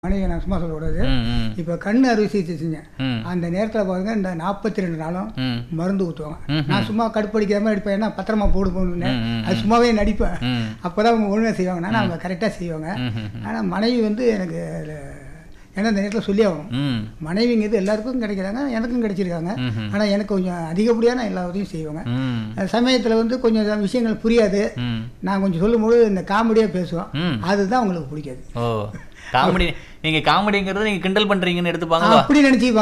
மனைவி நான் சும்மா சொல்லக்கூடாது ம், ம், இப்போ கண் அறுவை சிகிச்சை செஞ்சேன் ம், அந்த நேரத்தில் பாருங்க இந்த நாற்பத்தி ரெண்டு நாளும் ம், மருந்து ஊற்றுவாங்க ம்ஹும். நான் சும்மா கடுப்படிக்கிற மாதிரி அடிப்பேன் ஏன்னா பத்திரமா போடு போகணுன்னு ம், ம், அது சும்மாவே நடிப்பேன் ம், அப்போ தான் அவங்க ஒழுங்காக செய்வாங்க ஆனால் அவங்க கரெக்டாக செய்வாங்க ம், ம், ஆனால் மனைவி வந்து எனக்கு அதுல- ஏன்னா இந்த நேரத்தில் சொல்லி ஆகணும் ம், மனைவிங்கிறது எல்லாருக்கும் கிடைக்கிறாங்க எனக்கும் கிடைச்சிருக்காங்க ம்ஹும். ஆனால் எனக்கு கொஞ்சம் அதிகப்படியான எல்லா உதவியும் செய்வாங்க ம், சமயத்தில் வந்து கொஞ்சம் விஷயங்கள் புரியாது ம், நான் கொஞ்சம் சொல்லும்போது இந்த காமெடியாக பேசுவேன் ம். அதுதான் அவங்களுக்கு பிடிக்காது ஓ காமெடி நீங்க காமெடிங்கிறது நீங்க கிண்டல் பண்றீங்கன்னு எடுத்துப்பாங்களோ அப்படி நினச்சிப்பாங்க